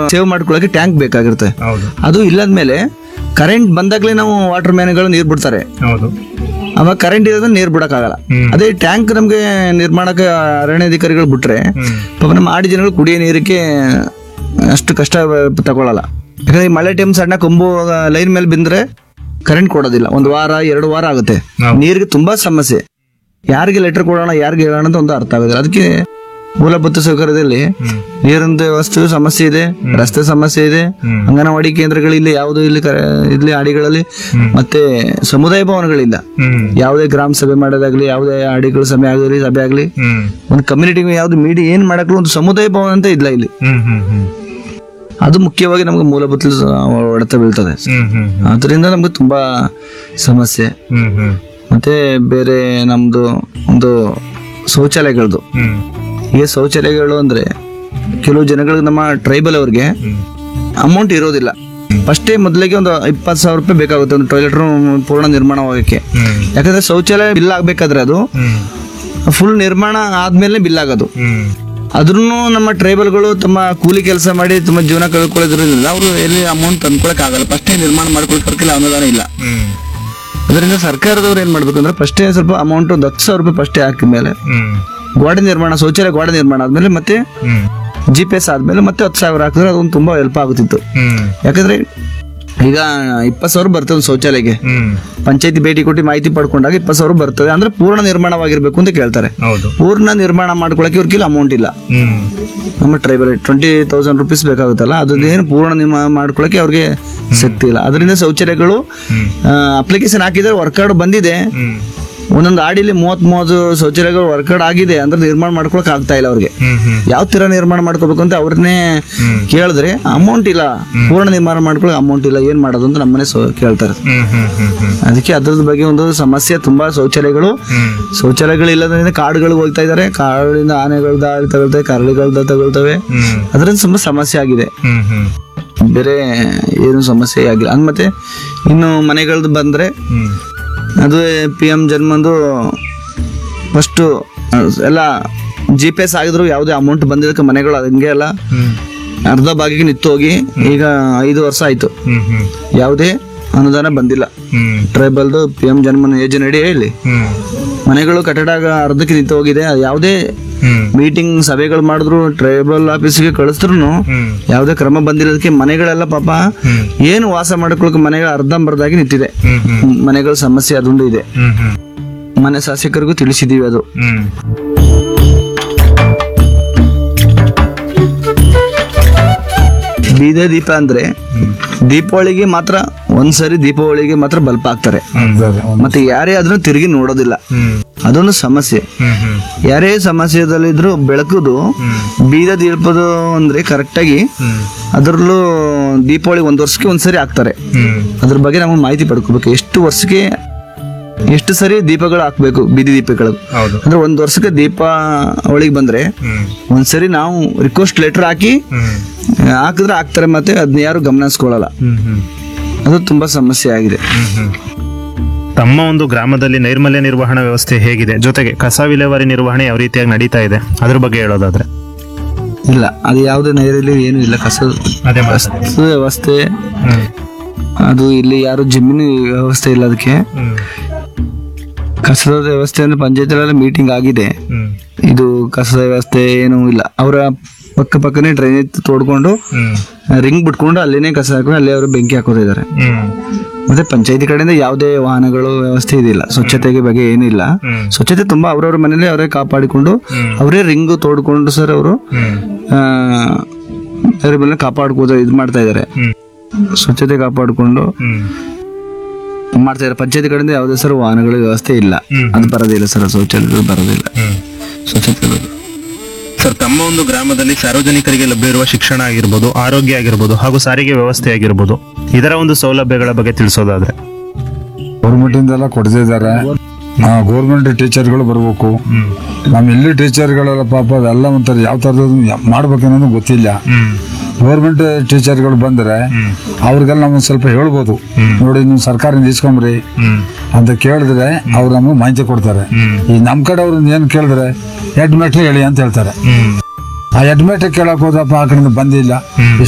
Save ಮಾಡ್ಕೊಳ್ಳೋಕೆ tank ಬೇಕಾಗಿರುತ್ತೆ ಹೌದು ಅದು ಇಲ್ಲದ್ಮೇಲೆ ಕರೆಂಟ್ ಬಂದಾಗಲೇ ನಾವು ವಾಟರ್ ಮ್ಯಾನ್ಗಳು ನೀರು ಬಿಡ್ತಾರೆ ಹೌದು ಅವಾಗ ಕರೆಂಟ್ ಇರೋದ್ರೆ ನೀರು ಬಿಡಕ್ಕಾಗಲ್ಲ ಹ್ಮ್. ಅದೇ ಟ್ಯಾಂಕ್ ನಮಗೆ ನಿರ್ಮಾಣಕ್ಕೆ ಅರಣ್ಯಾಧಿಕಾರಿಗಳು ಬಿಟ್ರೆ ಹ್ಮ್ ಪಾಪ ನಮ್ಮ ಆಡಿ ಜನಗಳು ಕುಡಿಯೋ ನೀರಿಗೆ ಅಷ್ಟು ಕಷ್ಟ ತಗೊಳ್ಳಲ್ಲ ಯಾಕಂದ್ರೆ ಈ ಮಳೆ ಟೈಮ್ ಸಣ್ಣ ಕೊಂಬು ಲೈನ್ ಮೇಲೆ ಬಿಂದ್ರೆ ಕರೆಂಟ್ ಕೊಡೋದಿಲ್ಲ ಒಂದು ವಾರ ಎರಡು ವಾರ ಆಗುತ್ತೆ ಹೌದು. ನೀರಿಗೆ ತುಂಬಾ ಸಮಸ್ಯೆ ಯಾರಿಗೆ ಲೆಟರ್ ಕೊಡೋಣ ಯಾರಿಗೆ ಹೇಳೋಣ ಅಂತ ಒಂದು ಅರ್ಥ ಆಗೋದಿಲ್ಲ ಅದಕ್ಕೆ ಮೂಲಭೂತ ಸೌಕರ್ಯದಲ್ಲಿ ಹ್ಮ್ ನೀರಿನ ವ್ಯವಸ್ಥೆ ಸಮಸ್ಯೆ ಇದೆ ರಸ್ತೆ ಸಮಸ್ಯೆ ಇದೆ ಹ್ಮ್. ಅಂಗನವಾಡಿ ಕೇಂದ್ರಗಳಿಲ್ಲ ಯಾವುದು ಇಲ್ಲಿ ಕರೆ- ಇಲ್ಲಿ ಆಡಿಗಳಲ್ಲಿ ಮತ್ತೆ ಸಮುದಾಯ ಭವನಗಳಿಲ್ಲ ಹ್ಮ್ ಯಾವುದೇ ಗ್ರಾಮ ಸಭೆ ಮಾಡೋದಾಗ್ಲಿ ಯಾವುದೇ ಆಡಿಗಳ ಸಭೆ ಆಗಲಿ ಸಭೆ ಆಗಲಿ ಹ್ಮ್ ಒಂದು ಕಮ್ಯುನಿಟಿ ಯಾವ್ದು ಮೀಡಿ ಏನ್ ಮಾಡಕ್ಲು ಒಂದು ಸಮುದಾಯ ಭವನ ಅಂತ ಇಲ್ಲ ಇಲ್ಲಿ ಹ್ಮ್ ಹ್ಮ್ ಹ್ಮ್ ಅದು ಮುಖ್ಯವಾಗಿ ನಮ್ಗೆ ಮೂಲಭೂತ ಸ- ಹೊಡೆತ ಬೀಳ್ತದೆ ಹ್ಮ್ ಹ್ಮ್ ಅದರಿಂದ ನಮ್ಗೆ ತುಂಬಾ ಸಮಸ್ಯೆ ಹ್ಮ್ ಹ್ಮ್ ಮತ್ತೆ ಬೇರೆ ನಮ್ದು ಒಂದು ಶೌಚಾಲಯಗಳದು ಹ್ಮ್ ಈಗ ಶೌಚಾಲಯಗಳು ಅಂದ್ರೆ ಕೆಲವು ಜನಗಳಿಗೆ ನಮ್ಮ ಟ್ರೈಬಲ್ ಅವ್ರಿಗೆ ಹ್ಮ್ ಅಮೌಂಟ್ ಇರೋದಿಲ್ಲ ಫಸ್ಟೇ ಮೊದಲಿಗೆ ಒಂದು ಇಪ್ಪತ್ತು ಸಾವಿರ ರೂಪಾಯಿ ಬೇಕಾಗುತ್ತೆ ಒಂದು ಟಾಯ್ಲೆಟ್ ರೂಮ್ ಪೂರ್ಣ ನಿರ್ಮಾಣವಾಗಕ್ಕೆ ಹ್ಮ್ ಯಾಕಂದ್ರೆ ಶೌಚಾಲಯ ಬಿಲ್ ಆಗ್ಬೇಕಾದ್ರೆ ಅದು ಹ್ಮ್ ಫುಲ್ ನಿರ್ಮಾಣ ಆದ್ಮೇಲೆ ಬಿಲ್ ಆಗೋದು ಹ್ಮ್ ಆದ್ರೂ ನಮ್ಮ ಟ್ರೈಬಲ್ಗಳು ತಮ್ಮ ಕೂಲಿ ಕೆಲಸ ಮಾಡಿ ತಮ್ಮ ಜೀವನ ಕಳ್ಕೊಳ್ಳೋದ್ರಿಂದ ಅವರು ಎಲ್ಲಿ ಅಮೌಂಟ್ ತಂದ್ಕೊಳಕ್ ಆಗಲ್ಲ ಫಸ್ಟೇ ನಿರ್ಮಾಣ ಮಾಡ್ಕೊಳ್ಕಲ್ಲ ಅನುದಾನ ಇಲ್ಲ ಹ್ಮ್ ಅದರಿಂದ ಸರ್ಕಾರದವ್ರು ಏನ್ ಮಾಡ್ಬೇಕು ಅಂದ್ರೆ ಫಸ್ಟೇ ಸ್ವಲ್ಪ ಅಮೌಂಟ್ ಒಂದು ಹತ್ತು ಸಾವಿರ ರೂಪಾಯಿ ಫಸ್ಟೇ ಹಾಕಿದ ಮೇಲೆ ಹ್ಮ್ ಗೋಡೆ ನಿರ್ಮಾಣ ಶೌಚಾಲಯ ಗೋಡೆ ನಿರ್ಮಾಣ ಆದ್ಮೇಲೆ ಮತ್ತೆ ಹ್ಮ್ ಜಿ ಪಿ ಎಸ್ ಆದ್ಮೇಲೆ ಮತ್ತೆ ಹತ್ತು ಸಾವಿರ ಹಾಕಿದ್ರೆ ಅದೊಂದು ತುಂಬಾ ಹೆಲ್ಪ್ ಆಗುತ್ತಿತ್ತು ಹ್ಮ್ ಯಾಕಂದ್ರೆ ಈಗ ಇಪ್ಪತ್ತು ಸಾವಿರ ಬರ್ತದೆ ಒಂದು ಶೌಚಾಲಯಕ್ಕೆ ಹ್ಮ್ ಪಂಚಾಯತಿ ಭೇಟಿ ಕೊಟ್ಟು ಮಾಹಿತಿ ಪಡ್ಕೊಂಡಾಗ ಇಪ್ಪತ್ತು ಸಾವಿರ ಬರ್ತದೆ ಅಂದ್ರೆ ಪೂರ್ಣ ನಿರ್ಮಾಣವಾಗಿರ್ಬೇಕು ಅಂತ ಕೇಳ್ತಾರೆ ಹೌದು ಪೂರ್ಣ ನಿರ್ಮಾಣ ಮಾಡ್ಕೊಳಕ್ಕೆ ಇವ್ರ ಕಿಲ್ಲ ಅಮೌಂಟ್ ಇಲ್ಲ ಹ್ಮ್ ನಮ್ಮ ಟ್ರೈಬಲ್ ಟ್ವೆಂಟಿ ತೌಸಂಡ್ ರುಪೀಸ್ ಬೇಕಾಗುತ್ತಲ್ಲ ಅದೇನು ಪೂರ್ಣ ನಿರ್ಮಾಣ ಮಾಡ್ಕೊಳಕ್ಕೆ ಅವ್ರಿಗೆ ಶಕ್ತಿ ಇಲ್ಲ ಅದರಿಂದ ಶೌಚಾಲಯಗಳು ಹ್ಮ್ ಅಪ್ಲಿಕೇಶನ್ ಹಾಕಿದ್ರೆ ವರ್ಕೌಟ್ ಬಂದಿದೆ ಹ್ಮ್ ಒಂದೊಂದು ಆಡಿಲಿ ಮೂವತ್ ಮೂವತ್ತು ಶೌಚಾಲಯಗಳು ವರ್ಕೌಟ್ ಆಗಿದೆ ಅಂದ್ರೆ ನಿರ್ಮಾಣ ಮಾಡ್ಕೊಳಕ್ ಆಗ್ತಾ ಇಲ್ಲ ಅವ್ರಿಗೆ ಹ್ಮ್ ಹ್ಮ್ ಯಾವ ತರ ನಿರ್ಮಾಣ ಮಾಡ್ಕೋಬೇಕು ಅಂತ ಅವ್ರನ್ನೇ ಹ್ಮ್. ಕೇಳಿದ್ರೆ ಅಮೌಂಟ್ ಇಲ್ಲ ಪೂರ್ಣ ನಿರ್ಮಾಣ ಮಾಡ್ಕೊಳಕ್ ಅಮೌಂಟ್ ಇಲ್ಲ ಏನ್ ಮಾಡೋದು ಅಂತ ನಮ್ಮನೆ ಸೋ- ಕೇಳ್ತಾರೆ ಹ್ಮ್ ಹ್ಮ್ ಹ್ಮ್ ಹ್ಮ್ ಅದಕ್ಕೆ ಅದ್ರದ್ ಬಗ್ಗೆ ಒಂದು ಸಮಸ್ಯೆ ತುಂಬಾ ಶೌಚಾಲಯಗಳು ಹ್ಮ್ ಶೌಚಾಲಯಗಳು ಇಲ್ಲದ್ರಿಂದ ಕಾಡುಗಳಿಗೆ ಹೋಗ್ತಾ ಇದಾರೆ ಕಾಡಿನಿಂದ ಆನೆಗಳು ದಾಳಿ ತಗೊಳ್ತವೆ ಕರಡಿಗಳು ತಗೊಳ್ತವೆ ಹ್ಮ್ ಅದರಿಂದ ತುಂಬಾ ಸಮಸ್ಯೆ ಆಗಿದೆ ಹ್ಮ್ ಹ್ಮ್ ಬೇರೆ ಏನು ಸಮಸ್ಯೆ ಆಗಿಲ್ಲ ಅಂದ್ ಮತ್ತೆ ಇನ್ನು ಮನೆಗಳದ್ದು ಬಂದ್ರೆ ಹ್ಮ್ ಅದು ಪಿ ಎಂ ಜನ್ಮಂದು ಫಸ್ಟು ಎಲ್ಲ ಜಿ ಪಿ ಎಸ್ ಆಗಿದ್ರು ಯಾವುದೇ ಅಮೌಂಟ್ ಬಂದಿದ್ದಕ್ಕೆ ಮನೆಗಳು ಹಂಗೆ ಎಲ್ಲ ಹ್ಮ್ ಅರ್ಧ ಭಾಗಿಗೆ ನಿಂತು ಹೋಗಿ ಈಗ ಐದು ವರ್ಷ ಆಯ್ತು ಹ್ಮ್ ಹ್ಮ್ ಯಾವುದೇ ಅನುದಾನ ಬಂದಿಲ್ಲ ಹ್ಮ್ ಟ್ರೈಬಲ್ದು ಪಿ ಎಂ ಜನ್ಮನ್ ಯೋಜನೆ ಅಡಿ ಹೇಳಿ ಹ್ಮ್ ಮನೆಗಳು ಕಟ್ಟಡ ಅರ್ಧಕ್ಕೆ ನಿಂತು ಹೋಗಿದೆ ಅದು ಯಾವುದೇ ಹ್ಮ್ ಮೀಟಿಂಗ್ ಸಭೆಗಳು ಮಾಡಿದ್ರು ಟ್ರೈಬಲ್ ಆಫೀಸ್ಗೆ ಕಳಿಸಿದ್ರು ಹ್ಮ್ ಯಾವುದೇ ಕ್ರಮ ಬಂದಿರೋದಕ್ಕೆ ಮನೆಗಳೆಲ್ಲ ಪಾಪ ಹ್ಮ್ ಏನು ವಾಸ ಮಾಡ್ಕೊಳಕ್ಕೆ ಮನೆಗಳು ಅರ್ಧಂಬರ್ಧಾಗಿ ನಿಂತಿದೆ ಹ್ಮ್ ಹ್ಮ್ ಮನೆಗಳ ಸಮಸ್ಯೆ ಅದೊಂದು ಇದೆ ಹ್ಮ್ ಹ್ಮ್ ಮನೆ ಶಾಸಕರಿಗೂ ತಿಳಿಸಿದೀವಿ ಅದು ಹ್ಮ್ ಬೀದೆ ದೀಪ ಅಂದ್ರೆ ದೀಪಾವಳಿಗೆ ಮಾತ್ರ ಒಂದ್ಸರಿ ದೀಪಾವಳಿಗೆ ಮಾತ್ರ ಬಲ್ಪ್ ಹಾಕ್ತಾರೆ ಮತ್ತೆ ಯಾರೇ ಅದನ್ನ ತಿರುಗಿ ನೋಡೋದಿಲ್ಲ ಹ್ಮ್ ಅದೊಂದು ಸಮಸ್ಯೆ ಹ್ಮ್ ಹ್ಮ್ ಯಾರೇ ಸಮಸ್ಯೆದಲ್ಲಿದ್ರು ಬೆಳಕುದು ಬೀದ ದೀಪದು ಅಂದ್ರೆ ಕರೆಕ್ಟಾಗಿ ಹ್ಮ್ ಅದರಲ್ಲೂ ದೀಪಾವಳಿ ಒಂದ್ ವರ್ಷಕ್ಕೆ ಒಂದ್ಸರಿ ಹಾಕ್ತಾರೆ ಹ್ಮ್ ಅದ್ರ ಬಗ್ಗೆ ನಾವು ಮಾಹಿತಿ ಪಡ್ಕೋಬೇಕು ಎಷ್ಟು ವರ್ಷಕ್ಕೆ ಎಷ್ಟು ಸರಿ ದೀಪಗಳು ಹಾಕ್ಬೇಕು ಬೀದಿ ದೀಪಗಳು ಹೌದು ಅಂದ್ರೆ ಒಂದ್ ವರ್ಷಕ್ಕೆ ದೀಪಾವಳಿಗೆ ಬಂದ್ರೆ ಹ್ಮ್ ಒಂದ್ಸರಿ ನಾವು ರಿಕ್ವೆಸ್ಟ್ ಲೆಟರ್ ಹಾಕಿ ಹ್ಮ್ ಆ, ಹಾಕಿದ್ರೆ ಹಾಕ್ತಾರೆ ಮತ್ತೆ ಅದನ್ನ ಯಾರು ಗಮನಿಸ್ಕೊಳ್ಳಲ್ಲ ಹ್ಮ್ ಹ್ಮ್ ಅದು ತುಂಬಾ ಸಮಸ್ಯೆ ಆಗಿದೆ ಹ್ಮ್ ಹ್ಮ್ ತಮ್ಮ ಒಂದು ಗ್ರಾಮದಲ್ಲಿ ನೈರ್ಮಲ್ಯ ನಿರ್ವಹಣಾ ವ್ಯವಸ್ಥೆ ಹೇಗಿದೆ ಜೊತೆಗೆ ಕಸ ವಿಲೇವಾರಿ ನಿರ್ವಹಣೆ ಯಾವ ರೀತಿಯಾಗಿ ನಡೀತಾ ಇದೆ ಅದ್ರ ಬಗ್ಗೆ ಹೇಳೋದಾದ್ರೆ ಇಲ್ಲ ಅದು ಯಾವುದೇ ನೈರಲ್ಲಿ ಏನು ಇಲ್ಲ ಕಸ ಅದೇ ಕಸದ ವ್ಯವಸ್ಥೆ ಹ್ಮ್ ಅದು ಇಲ್ಲಿ ಯಾರು ಜಮೀನು ವ್ಯವಸ್ಥೆ ಇಲ್ಲ ಅದಕ್ಕೆ ಹ್ಮ್ ಕಸದ ವ್ಯವಸ್ಥೆ ಅಂದ್ರೆ ಪಂಚಾಯತ್ ಮೀಟಿಂಗ್ ಆಗಿದೆ ಹ್ಮ್ ಇದು ಕಸದ ವ್ಯವಸ್ಥೆ ಏನೂ ಇಲ್ಲ ಅವರ ಪಕ್ಕ ಪಕ್ಕನೇ ಡ್ರೈನೇಜ್ ತೋಡ್ಕೊಂಡು ಹ್ಮ್ ರಿಂಗ್ ಬಿಟ್ಕೊಂಡು ಅಲ್ಲಿನೇ ಕಸ ಹಾಕೊಂಡು ಅಲ್ಲಿ ಅವರು ಬೆಂಕಿ ಹಾಕೋತಿದ್ದಾರೆ ಹ್ಮ್ ಮತ್ತೆ ಪಂಚಾಯತಿ ಕಡೆಯಿಂದ ಯಾವುದೇ ವಾಹನಗಳು ವ್ಯವಸ್ಥೆ ಇದಿಲ್ಲ ಸ್ವಚ್ಛತೆಗೆ ಬಗ್ಗೆ ಏನಿಲ್ಲ ಹ್ಮ್ ಸ್ವಚ್ಛತೆ ತುಂಬಾ ಅವ್ರವ್ರ ಮನೇಲಿ ಅವರೇ ಕಾಪಾಡಿಕೊಂಡು ಹ್ಮ್. ಅವರೇ ರಿಂಗ್ ತೋಡ್ಕೊಂಡು ಸರ್ ಅವರು ಹ್ಮ್ ಅದ್ರ ಮೇಲೆ ಕಾಪಾಡ್ಕೋದು ಇದು ಮಾಡ್ತಾ ಇದಾರೆ ಹ್ಮ್ ಸ್ವಚ್ಛತೆ ಕಾಪಾಡಿಕೊಂಡು ಹ್ಮ್ ಮಾಡ್ತಾ ಇದ್ದಾರೆ ಪಂಚಾಯತಿ ಕಡೆಯಿಂದ ಯಾವುದೇ ಸರ್ ವಾಹನಗಳ ವ್ಯವಸ್ಥೆ ಇಲ್ಲ ಹ್ಮ್. ಅದು ಬರೋದಿಲ್ಲ ಸರ್ ಶೌಚಾಲಯ ಬರೋದಿಲ್ಲ ಹ್ಮ್ ಸ್ವಚ್ಛತೆ ಇರೋದು. ಸರ್ ತಮ್ಮ ಒಂದು ಗ್ರಾಮದಲ್ಲಿ ಸಾರ್ವಜನಿಕರಿಗೆ ಲಭ್ಯ ಇರುವ ಶಿಕ್ಷಣ ಆಗಿರ್ಬೋದು ಆರೋಗ್ಯ ಆಗಿರ್ಬೋದು ಹಾಗೂ ಸಾರಿಗೆ ವ್ಯವಸ್ಥೆ ಆಗಿರ್ಬೋದು ಇದರ ಒಂದು ಸೌಲಭ್ಯಗಳ ಬಗ್ಗೆ ತಿಳಿಸೋದಾದ್ರೆ ಗೌರ್ಮೆಂಟ್ ಇಂದೆಲ್ಲ ಕೊಡ್ತಿದ್ದಾರೆ ಗೌರ್ಮೆಂಟ್ ಟೀಚರ್ಗಳು ಬರ್ಬೇಕು ಹ್ಮ್ ನಮ್ಮ ಇಲ್ಲಿ ಟೀಚರ್ಗಳೆಲ್ಲ ಪಾಪ ಅವೆಲ್ಲ ಒಂಥರ ಯಾವ ಥರದ ಮಾಡ್ಬೇಕನ್ನೋದು ಗೊತ್ತಿಲ್ಲ ಹ್ಮ್ ಗೌರ್ಮೆಂಟ್ ಟೀಚರ್ಗಳು ಬಂದ್ರೆ ಹ್ಮ್ ಅವ್ರಿಗೆಲ್ಲ ನಮಗೆ ಸ್ವಲ್ಪ ಹೇಳ್ಬೋದು ಹ್ಮ್. ನೋಡಿ ನೀವು ಸರ್ಕಾರದಿಂದ ಇಸ್ಕೊಂಬ್ರಿ ಹ್ಮ್ ಅಂತ ಕೇಳಿದ್ರೆ ಅವ್ರು ನಮಗೆ ಮಾಹಿತಿ ಕೊಡ್ತಾರೆ ಹ್ಮ್ ಈ ನಮ್ಮ ಕಡೆ ಅವ್ರನ್ನ ಏನು ಕೇಳಿದ್ರೆ ಹೆಡ್ ಮೆಟ್ಲು ಹೇಳಿ ಅಂತ ಹೇಳ್ತಾರೆ ಹ್ಮ್ ಆ ಹೆಡ್ ಮೆಟ್ಲ್ ಕೇಳಕ್ ಹೋದಪ್ಪ ಆ ಕಡೆಯಿಂದ ಬಂದಿಲ್ಲ ಹ್ಮ್